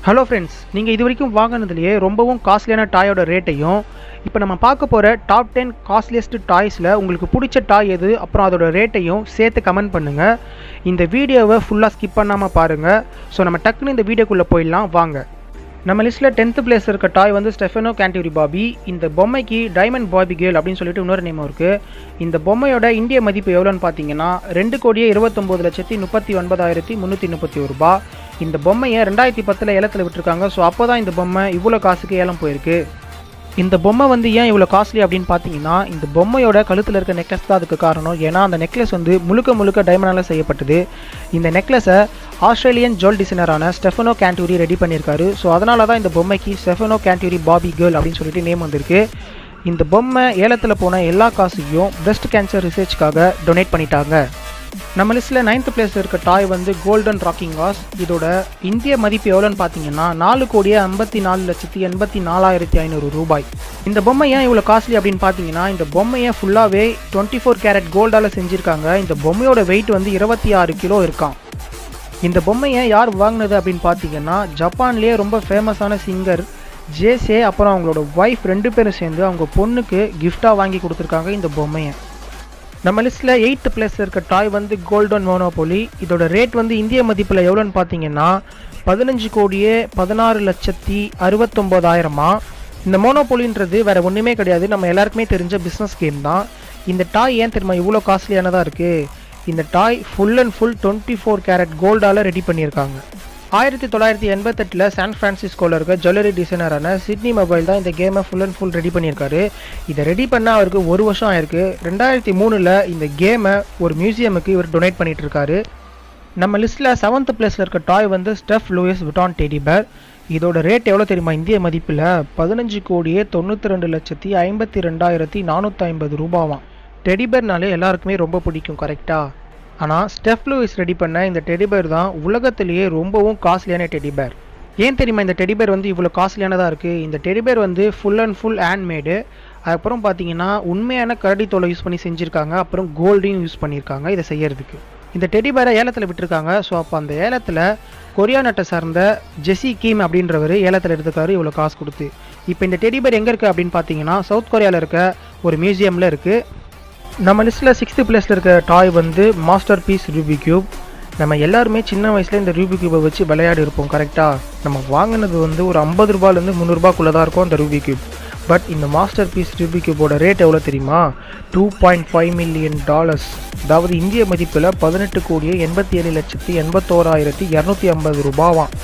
hello friends நீங்கள் இது வரைக்கும் வாங்கினதுலேயே ரொம்பவும் காஸ்ட்லியான டாயோட ரேட்டையும் இப்போ நம்ம பார்க்க போகிற டாப் டென் காஸ்ட்லியஸ்ட் டாய்ஸில் உங்களுக்கு பிடிச்ச டாய் எது அப்புறம் அதோட ரேட்டையும் சேர்த்து கமெண்ட் பண்ணுங்கள் இந்த வீடியோவை ஃபுல்லாக ஸ்கிப் பண்ணாமல் பாருங்கள் ஸோ நம்ம டக்குன்னு இந்த வீடியோக்குள்ளே போயிடலாம் வாங்க நம்ம லிஸ்ட்டில் டென்த்து பிளேஸ் இருக்க டாய் வந்து ஸ்டெஃபனோ கேண்டியூரி பாபி இந்த பொம்மைக்கு டைமண்ட் பாபி கேர்ள் அப்படின்னு சொல்லிட்டு இன்னொரு நேம் இருக்குது இந்த பொம்மையோட இந்திய மதிப்பு எவ்வளோன்னு பார்த்தீங்கன்னா ரெண்டு கோடியே இருபத்தொம்போது லட்சத்தி முப்பத்தி ஒன்பதாயிரத்தி முந்நூற்றி முப்பத்தி ஒரு ரூபா இந்த பொம்மையை ரெண்டாயிரத்தி பத்தில் ஏலத்தில் விட்டுருக்காங்க ஸோ அப்போ தான் இந்த பொம்மை இவ்வளோ காசுக்கு ஏலம் போயிருக்கு இந்த பொம்மை வந்து ஏன் இவ்வளோ காஸ்ட்லி அப்படின்னு பார்த்தீங்கன்னா இந்த பொம்மையோட கழுத்தில் இருக்க நெக்லஸ் தான் அதுக்கு காரணம் ஏன்னா அந்த நெக்லஸ் வந்து முழுக்க முழுக்க டைமண்டால் செய்யப்பட்டது இந்த நெக்லஸை ஆஸ்திரேலியன் ஜுவல் டிசைனரான ஸ்டெஃபனோ கேண்டூரி ரெடி பண்ணியிருக்காரு ஸோ அதனால தான் இந்த பொம்மைக்கு ஸ்டெஃபனோ கேண்டூரி பாபி கேர்ள் அப்படின்னு சொல்லிட்டு நேம் வந்திருக்கு இந்த பொம்மை ஏலத்தில் போன எல்லா காசையும் பிரஸ்ட் கேன்சர் ரிசர்ச்க்காக டொனேட் பண்ணிட்டாங்க நம்ம லிஸ்ட்டில் நைன்த் பிளேஸில் இருக்க டாய் வந்து கோல்டன் ராக்கிங் வாஸ் இதோட இந்திய மதிப்பு எவ்வளோன்னு பார்த்தீங்கன்னா நாலு கோடியே ஐம்பத்தி நாலு லட்சத்தி எண்பத்தி நாலாயிரத்தி ஐநூறு ரூபாய் இந்த பொம்மை ஏன் இவ்வளோ காஸ்ட்லி அப்படின்னு பார்த்தீங்கன்னா இந்த பொம்மையை ஃபுல்லாகவே டுவெண்ட்டி ஃபோர் கேரட் கோல்டால் செஞ்சுருக்காங்க இந்த பொம்மையோட வெயிட் வந்து இருபத்தி ஆறு கிலோ இருக்கான் இந்த பொம்மையை யார் வாங்கினது அப்படின்னு பார்த்தீங்கன்னா ஜப்பான்லேயே ரொம்ப ஃபேமஸான சிங்கர் ஜேசே அப்புறம் அவங்களோட ஒய்ஃப் ரெண்டு பேரும் சேர்ந்து அவங்க பொண்ணுக்கு கிஃப்டாக வாங்கி கொடுத்துருக்காங்க இந்த பொம்மையை நம்ம லிஸ்ட்டில் எயித்து பிளேஸில் இருக்க டாய் வந்து கோல்டன் மோனோபோலி இதோட ரேட் வந்து இந்திய மதிப்பில் எவ்வளோன்னு பார்த்தீங்கன்னா பதினஞ்சு கோடியே பதினாறு லட்சத்தி அறுபத்தொம்போதாயிரமா இந்த மோனோபோலின்றது வேறு ஒன்றுமே கிடையாது நம்ம எல்லாருக்குமே தெரிஞ்ச பிஸ்னஸ் கேம் தான் இந்த டாய் ஏன் தெரியுமா இவ்வளோ காஸ்ட்லியானதாக இருக்குது இந்த toy full and full twenty four carat கோல்டால் ரெடி பண்ணியிருக்காங்க ஆயிரத்தி தொள்ளாயிரத்தி எண்பத்தெட்டில் சான் ஃப்ரான்சிஸ்கோவில் இருக்க ஜுவல்லரி டிசைனரான சிட்னி மொபைல் தான் இந்த கேமை ஃபுல் அண்ட் ஃபுல் ரெடி பண்ணியிருக்காரு இதை ரெடி பண்ண அவருக்கு ஒரு வருஷம் ஆயிருக்கு ரெண்டாயிரத்தி மூணில் இந்த கேமை ஒரு மியூசியமுக்கு இவர் டொனேட் பண்ணிட்டு இருக்காரு நம்ம லிஸ்ட்டில் செவன்த் பிளேஸில் இருக்க டாய் வந்து ஸ்டெஃப் லூயிஸ் விட்டான் டெடிபர் இதோட ரேட் எவ்வளோ தெரியுமா இந்திய மதிப்பில் பதினஞ்சு கோடியே தொண்ணூற்றி ரெண்டு லட்சத்தி ஐம்பத்தி ரெண்டாயிரத்தி நானூற்றி ஐம்பது ரூபாவாம் டெடிபர்னாலே எல்லாருக்குமே ரொம்ப பிடிக்கும் கரெக்டாக ஆனால் ஸ்டெஃப் லூயிஸ் ரெடி பண்ண இந்த டெடிபேர் தான் உலகத்திலேயே ரொம்பவும் காஸ்ட்லியான டெடிபேர் ஏன் தெரியுமா இந்த டெடிபேர் வந்து இவ்வளோ காஸ்ட்லியானதாக இருக்குது இந்த டெடிபேர் வந்து ஃபுல் அண்ட் ஃபுல் ஹேண்ட்மேடு அதுக்கப்புறம் பார்த்தீங்கன்னா உண்மையான கரடி தோலை யூஸ் பண்ணி செஞ்சுருக்காங்க அப்புறம் கோல்டையும் யூஸ் பண்ணியிருக்காங்க இதை செய்யறதுக்கு இந்த டெடிபேரை ஏலத்தில் விட்டுருக்காங்க ஸோ அப்போ அந்த ஏலத்தில் கொரியா நாட்டை சார்ந்த ஜெஸி கீம் அப்படின்றவர் ஏலத்தில் எடுத்துக்காரு இவ்வளோ காசு கொடுத்து இப்போ இந்த டெடிபேர் எங்கே இருக்குது அப்படின்னு பார்த்தீங்கன்னா சவுத் கொரியாவில் இருக்க ஒரு மியூசியமில் இருக்குது நம்ம லிஸ்ட்டில் சிக்ஸ்த்து பிளேஸில் இருக்க டாய் வந்து மாஸ்டர் பீஸ் ரூபி கியூப் நம்ம எல்லாருமே சின்ன வயசில் இந்த ரூபி கியூபை வச்சு விளையாடி இருப்போம் கரெக்டாக நம்ம வாங்கினது வந்து ஒரு ஐம்பது ரூபாயிலேருந்து முந்நூறுபாக்குள்ளே தான் இருக்கும் அந்த ரூபி கியூப் பட் இந்த மாஸ்டர் பீஸ் ரூபி கியூபோட ரேட் எவ்வளோ தெரியுமா two point five million dollars அதாவது இந்திய மதிப்பில் பதினெட்டு கோடியே எண்பத்தி ஏழு லட்சத்தி எண்பத்தோராயிரத்தி இரநூத்தி ஐம்பது ரூபாவாம்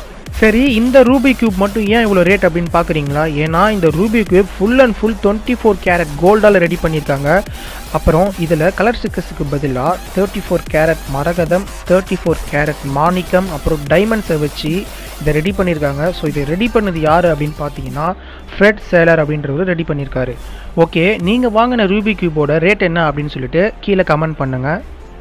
சரி இந்த ரூபி கியூப் மட்டும் ஏன் இவ்வளோ ரேட் அப்படின்னு பார்க்குறீங்களா ஏன்னா இந்த ruby cube full and full twenty four carat கோல்டால் ரெடி பண்ணியிருக்காங்க அப்புறம் இதில் கலர் ஸ்டிக்கர்ஸுக்கு பதிலாக தேர்ட்டி ஃபோர் கேரட் மரகதம் தேர்ட்டி ஃபோர் கேரட் மாணிக்கம் அப்புறம் டைமண்ட்ஸை வச்சு இதை ரெடி பண்ணியிருக்காங்க ஸோ இதை ரெடி பண்ணது யார் அப்படின்னு பார்த்தீங்கன்னா ஃப்ரெட் சேலர் அப்படின்றவர் ரெடி பண்ணியிருக்காரு ஓகே நீங்கள் வாங்கின ரூபி கியூபோட ரேட் என்ன அப்படின்னு சொல்லிட்டு கீழே கமெண்ட் பண்ணுங்கள்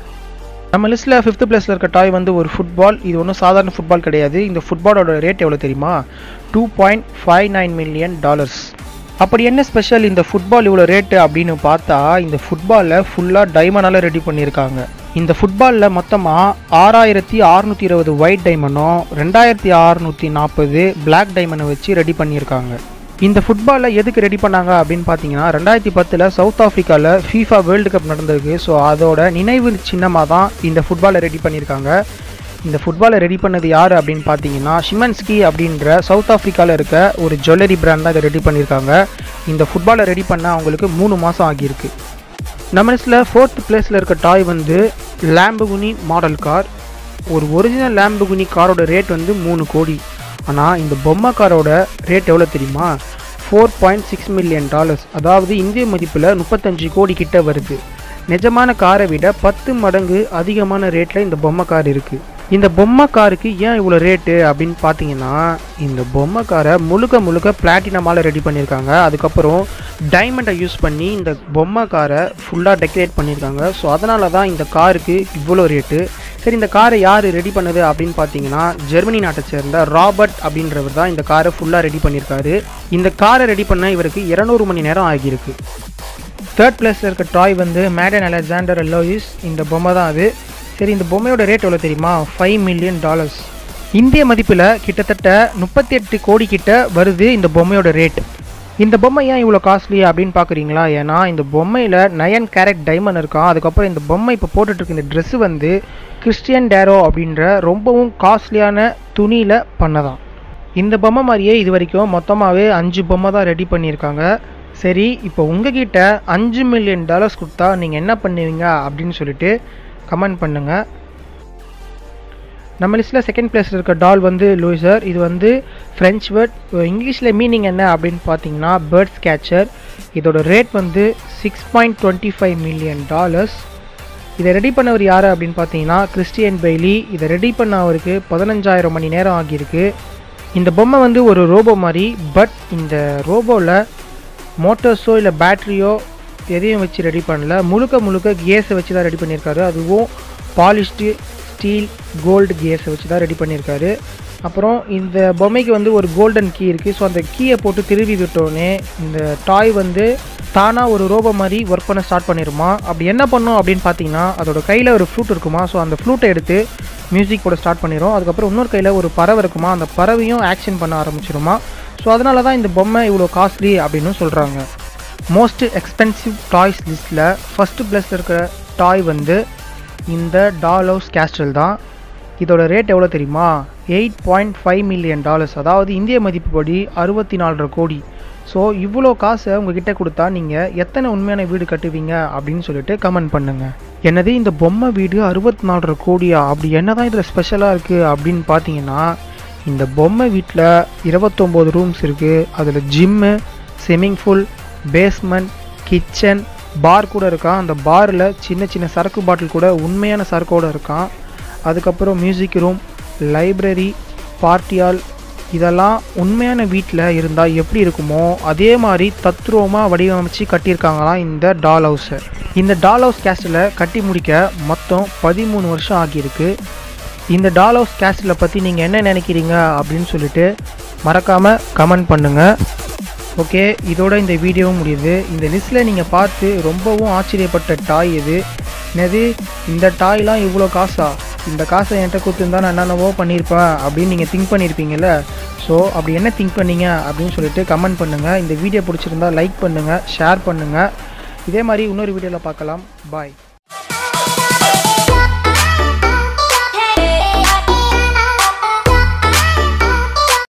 நம்ம லிஸ்ட்டில் ஃபிஃப்த் பிளேஸில் இருக்க டாய் வந்து ஒரு ஃபுட்பால் இது ஒன்றும் சாதாரண ஃபுட்பால் கிடையாது இந்த ஃபுட்பாலோட ரேட் எவ்வளோ தெரியுமா two point five nine million dollars அப்படி என்ன ஸ்பெஷல் இந்த ஃபுட்பால் இவ்வளோ ரேட்டு அப்படின்னு பார்த்தா இந்த ஃபுட்பாலில் ஃபுல்லாக டைமண்டால் ரெடி பண்ணியிருக்காங்க இந்த ஃபுட்பாலில் மொத்தமாக ஆறாயிரத்தி அறுநூற்றி இருபது ஒயிட் டைமண்டும் ரெண்டாயிரத்தி அறுநூற்றி நாற்பது பிளாக் டைமண்டை வச்சு ரெடி பண்ணியிருக்காங்க இந்த ஃபுட்பாலை எதுக்கு ரெடி பண்ணாங்க அப்படின்னு பார்த்தீங்கன்னா ரெண்டாயிரத்தி பத்தில் சவுத் ஆஃப்ரிக்காவில் ஃபீஃபா வேர்ல்டு கப் நடந்திருக்கு ஸோ அதோட நினைவு சின்னமாக தான் இந்த ஃபுட்பாலை ரெடி பண்ணியிருக்காங்க இந்த ஃபுட்பாலை ரெடி பண்ணது யார் அப்படின்னு பார்த்தீங்கன்னா ஷிமன்ஸ்கி அப்படின்ற சவுத் ஆஃப்ரிக்காவில் இருக்க ஒரு ஜுவல்லரி பிராண்ட் தான் இதை ரெடி பண்ணியிருக்காங்க இந்த ஃபுட்பாலை ரெடி பண்ண அவங்களுக்கு மூணு மாதம் ஆகியிருக்கு நம்ம லிஸ்ட்டில் ஃபோர்த் பிளேஸில் இருக்க டாய் வந்து லேம்பகுனி மாடல் கார் ஒரு ஒரிஜினல் லேம்பகுனி காரோட ரேட் வந்து மூணு கோடி ஆனால் இந்த பொம்மை காரோட ரேட் எவ்வளோ தெரியுமா four point six million dollars அதாவது இந்திய மதிப்பில் முப்பத்தஞ்சு கோடி கிட்ட வருது நிஜமான காரை விட பத்து மடங்கு அதிகமான ரேட்டில் இந்த பொம்மை கார் இருக்குது இந்த பொம்மை காருக்கு ஏன் இவ்வளோ ரேட்டு அப்படின்னு பார்த்தீங்கன்னா இந்த பொம்மை காரை முழுக்க முழுக்க பிளாட்டினமால் ரெடி பண்ணியிருக்காங்க அதுக்கப்புறம் டைமண்டை யூஸ் பண்ணி இந்த பொம்மை காரை ஃபுல்லாக டெக்கரேட் பண்ணியிருக்காங்க ஸோ அதனால தான் இந்த காருக்கு இவ்வளோ ரேட்டு சரி இந்த காரை யார் ரெடி பண்ணது அப்படின்னு பார்த்தீங்கன்னா ஜெர்மனி நாட்டை சேர்ந்த ராபர்ட் அப்படின்றவர் தான் இந்த காரை ஃபுல்லாக ரெடி பண்ணியிருக்காரு இந்த காரை ரெடி பண்ண இவருக்கு இரநூறு மணி நேரம் ஆகியிருக்கு தேர்ட் பிளேஸில் இருக்க டாய் வந்து மேடன் அலெக்சாண்டர் லோயிஸ் இந்த பொம்மை தான் அது சரி இந்த பொம்மையோட ரேட் எவ்வளோ தெரியுமா ஃபைவ் மில்லியன் டாலர்ஸ் இந்திய மதிப்பில் கிட்டத்தட்ட முப்பத்தி எட்டு கோடி கிட்ட வருது இந்த பொம்மையோட ரேட் இந்த பொம்மை ஏன் இவ்வளோ காஸ்ட்லி அப்படின்னு பார்க்குறீங்களா ஏன்னா இந்த பொம்மையில் நயன் கேரட் டைமண்ட் இருக்கான் அதுக்கப்புறம் இந்த பொம்மை இப்போ போட்டுட்ருக்க இந்த ட்ரெஸ்ஸு வந்து கிறிஸ்டியன் டேரோ அப்படின்ற ரொம்பவும் காஸ்ட்லியான துணியில் பண்ணதான் இந்த பொம்மை மாதிரியே இது வரைக்கும் மொத்தமாகவே அஞ்சு பொம்மை தான் ரெடி பண்ணியிருக்காங்க சரி இப்போ உங்ககிட்ட அஞ்சு மில்லியன் டாலர்ஸ் கொடுத்தா நீங்கள் என்ன பண்ணுவீங்க அப்படின்னு சொல்லிட்டு கமெண்ட் பண்ணுங்கள் நம்ம லிஸ்ட்டில் செகண்ட் பிளேஸில் இருக்க டால் வந்து லூசர் இது வந்து ஃப்ரெஞ்ச் வேர்ட் இங்கிலீஷில் மீனிங் என்ன அப்படின்னு பார்த்தீங்கன்னா பேர்ட்ஸ் கேச்சர் இதோட ரேட் வந்து six point twenty five million dollars இதை ரெடி பண்ணவர் யார் அப்படின்னு பார்த்தீங்கன்னா கிறிஸ்டியன் பெய்லி இதை ரெடி பண்ண அவருக்கு பதினஞ்சாயிரம் மணி நேரம் ஆகியிருக்கு இந்த பொம்மை வந்து ஒரு ரோபோ மாதிரி பட் இந்த ரோபோவில் மோட்டர்ஸோ இல்லை பேட்ரியோ எதையும் வச்சு ரெடி பண்ணல முழுக்க முழுக்க கியர்ஸை வச்சு தான் ரெடி பண்ணியிருக்காரு அதுவும் பாலிஷ்டு ஸ்டீல் கோல்டு கியர்ஸை வச்சு தான் ரெடி பண்ணியிருக்காரு அப்புறம் இந்த பொம்மைக்கு வந்து ஒரு கோல்டன் கீ இருக்குது ஸோ அந்த கீயை போட்டு திருவி விட்டோடனே இந்த டாய் வந்து தானாக ஒரு ரோபோ மாதிரி ஒர்க் பண்ண ஸ்டார்ட் பண்ணிடுமா அப்படி என்ன பண்ணும் அப்படின்னு பார்த்தீங்கன்னா அதோட கையில் ஒரு ஃப்ளூட் இருக்குமா ஸோ அந்த ஃப்ளூட்டை எடுத்து மியூசிக் போட ஸ்டார்ட் பண்ணிடும் அதுக்கப்புறம் இன்னொரு கையில் ஒரு பறவை இருக்குமா அந்த பறவையும் ஆக்ஷன் பண்ண ஆரம்பிச்சிருமா ஸோ அதனால தான் இந்த பொம்மை இவ்வளோ காஸ்ட்லி அப்படின்னு சொல்கிறாங்க மோஸ்ட் எக்ஸ்பென்சிவ் டாய்ஸ் லிஸ்ட்டில் ஃபஸ்ட்டு ப்ளஸில் இருக்கிற டாய் வந்து இந்த டால் ஹவுஸ் கேஸ்டல் தான் இதோட ரேட் எவ்வளோ தெரியுமா eight point five million dollars அதாவது இந்திய மதிப்புப்படி அறுபத்தி நாலரை கோடி ஸோ இவ்வளோ காசை உங்ககிட்ட கொடுத்தா நீங்கள் எத்தனை உண்மையான வீடு கட்டுவீங்க அப்படின்னு சொல்லிட்டு கமெண்ட் பண்ணுங்கள் என்னது இந்த பொம்மை வீடு அறுபத்தி நாலரை கோடியா அப்படி என்ன தான் இதில் ஸ்பெஷலாக இருக்குது அப்படின்னு பார்த்தீங்கன்னா இந்த பொம்மை வீட்டில் இருபத்தொம்போது ரூம்ஸ் இருக்குது அதில் gym swimming pool basement kitchen bar கூட இருக்கான் அந்த பாரில் சின்ன சின்ன சரக்கு பாட்டில் கூட உண்மையான சரக்கோடு இருக்கான் அதுக்கப்புறம் மியூசிக் ரூம் லைப்ரரி பார்ட்டியால் இதெல்லாம் உண்மையான வீட்டில் இருந்தால் எப்படி இருக்குமோ அதே மாதிரி தத்ரூபமாக வடிவமைச்சு கட்டியிருக்காங்களாம் இந்த டால் ஹவுஸை இந்த டால் ஹவுஸ் கேஸ்டில் கட்டி முடிக்க மொத்தம் பதிமூணு வருஷம் ஆகியிருக்கு இந்த டால் ஹவுஸ் கேஸ்டில் பற்றி நீங்கள் என்ன நினைக்கிறீங்க அப்படின்னு சொல்லிட்டு மறக்காமல் கமெண்ட் பண்ணுங்கள் ஓகே இதோட இந்த வீடியோவும் முடியுது இந்த லிஸ்ட்டில் நீங்கள் பார்த்து ரொம்பவும் ஆச்சரியப்பட்ட டாய் எது என்னது இந்த டாய்லாம் இவ்வளோ காசா இந்த காசை என்கிட்ட கொடுத்துருந்தா நான் என்னென்னவோ பண்ணியிருப்பேன் அப்படின்னு நீங்கள் திங்க் பண்ணியிருப்பீங்கல்ல ஸோ அப்படி என்ன திங்க் பண்ணீங்க அப்படின்னு சொல்லிட்டு கமெண்ட் பண்ணுங்கள் இந்த வீடியோ பிடிச்சிருந்தா லைக் பண்ணுங்கள் ஷேர் பண்ணுங்கள் இதே மாதிரி இன்னொரு வீடியோவில் பார்க்கலாம் பாய்